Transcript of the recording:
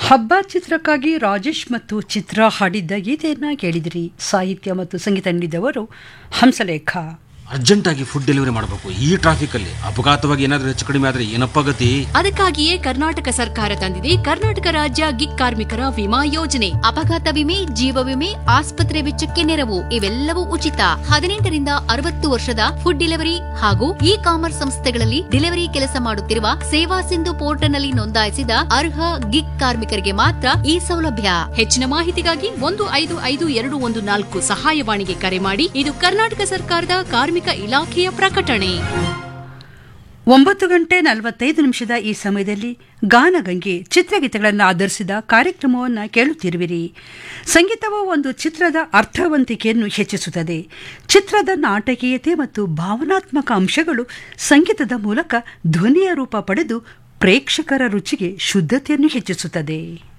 ಹಬ್ಬ ಚಿತ್ರಕ್ಕಾಗಿ ರಾಜೇಶ್ ಮತ್ತು ಚಿತ್ರ ಹಾಡಿದ್ದ ಗೀತೆಯನ್ನ ಕೇಳಿದಿರಿ ಸಾಹಿತ್ಯ ಮತ್ತು ಸಂಗೀತ ನೀಡಿದವರು ಹಂಸಲೇಖ ಅರ್ಜೆಂಟಾಗಿ ಫುಡ್ ಡೆಲಿವರಿ ಮಾಡಬೇಕು ಈ ಟ್ರಾಫಿಕಲ್ಲಿ ಅಪಘಾತವಾಗಿ ಏನಾದರೂ ಹೆಚ್ಚು ಕಡಿಮೆ ಆದರೆ ಏನಪ್ಪ ಗತಿ ಅದಕ್ಕಾಗಿಯೇ ಕರ್ನಾಟಕ ಸರ್ಕಾರ ತಂದಿದೆ ಕರ್ನಾಟಕ ರಾಜ್ಯ ಗಿಗ್ ಕಾರ್ಮಿಕರ ವಿಮಾ ಯೋಜನೆ ಅಪಘಾತ ವಿಮೆ ಜೀವ ವಿಮೆ ಆಸ್ಪತ್ರೆ ವೆಚ್ಚಕ್ಕೆ ನೆರವು ಇವೆಲ್ಲವೂ ಉಚಿತ ಹದಿನೆಂಟರಿಂದ ಅರವತ್ತು ವರ್ಷದ ಫುಡ್ ಡೆಲಿವರಿ ಹಾಗೂ ಇ ಕಾಮರ್ಸ್ ಸಂಸ್ಥೆಗಳಲ್ಲಿ ಡೆಲಿವರಿ ಕೆಲಸ ಮಾಡುತ್ತಿರುವ ಸೇವಾ ಸಿಂಧು ಪೋರ್ಟಲ್ನಲ್ಲಿ ನೋಂದಾಯಿಸಿದ ಅರ್ಹ ಗಿಗ್ ಕಾರ್ಮಿಕರಿಗೆ ಮಾತ್ರ ಈ ಸೌಲಭ್ಯ ಹೆಚ್ಚಿನ ಮಾಹಿತಿಗಾಗಿ ಒಂದು ಐದು ಐದು ಎರಡು ಒಂದು ನಾಲ್ಕು ಸಹಾಯವಾಣಿಗೆ ಕರೆ ಮಾಡಿ ಇದು ಕರ್ನಾಟಕ ಸರ್ಕಾರದ ಕಾರ್ಮಿಕ ಇಲಾಖೆಯ ಪ್ರಕಟಣೆ ಒಂಬತ್ತು ಗಂಟೆ ನಲವತ್ತೈದು ನಿಮಿಷದ ಈ ಸಮಯದಲ್ಲಿ ಗಾನಗಂಗೆ ಚಿತ್ರಗೀತೆಗಳನ್ನು ಆಧರಿಸಿದ ಕಾರ್ಯಕ್ರಮವನ್ನು ಕೇಳುತ್ತಿರುವಿರಿ ಸಂಗೀತವು ಒಂದು ಚಿತ್ರದ ಅರ್ಥವಂತಿಕೆಯನ್ನು ಹೆಚ್ಚಿಸುತ್ತದೆ ಚಿತ್ರದ ನಾಟಕೀಯತೆ ಮತ್ತು ಭಾವನಾತ್ಮಕ ಅಂಶಗಳು ಸಂಗೀತದ ಮೂಲಕ ಧ್ವನಿಯ ರೂಪ ಪಡೆದು ಪ್ರೇಕ್ಷಕರ ರುಚಿಗೆ ಶುದ್ಧತೆಯನ್ನು ಹೆಚ್ಚಿಸುತ್ತದೆ